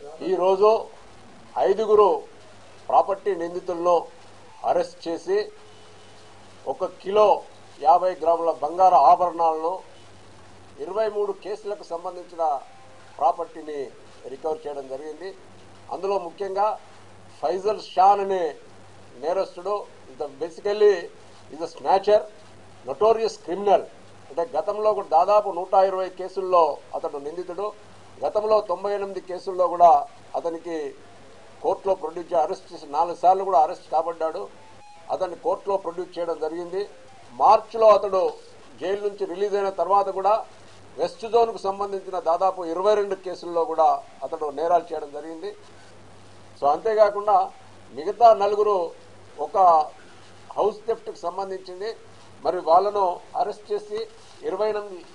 ఈరోజు ఐదుగురు ప్రాపర్టీ నిందితులను అరెస్ట్ చేసి ఒక కిలో యాభై గ్రాముల బంగారు ఆభరణాలను ఇరవై మూడు కేసులకు సంబంధించిన ప్రాపర్టీని రికవర్ చేయడం జరిగింది అందులో ముఖ్యంగా ఫైజల్ షాన్ అనే నేరస్తుడు ఇంత basically is a snatcher notorious criminal అంటే గతంలో కూడా దాదాపు నూట ఇరవై కేసుల్లో అతడు నిందితుడు గతంలో తొంభై ఎనిమిది కేసుల్లో కూడా అతనికి కోర్టులో ప్రొడ్యూస్ చే- అరెస్ట్ చేసి నాలుగు సార్లు కూడా అరెస్ట్ కాబడ్డాడు అతన్ని కోర్టులో ప్రొడ్యూస్ చేయడం జరిగింది మార్చిలో అతడు జైలు నుంచి రిలీజ్ అయిన తర్వాత కూడా వెస్ట్ జోన్కు సంబంధించిన దాదాపు ఇరవై రెండు కేసుల్లో కూడా అతడు నేరాలు చేయడం జరిగింది సో అంతేకాకుండా మిగతా నలుగురు ఒక హౌస్ థెఫ్ట్కి సంబంధించింది మరి వాళ్ళను అరెస్ట్ చేసి ఇరవై ఎనిమిది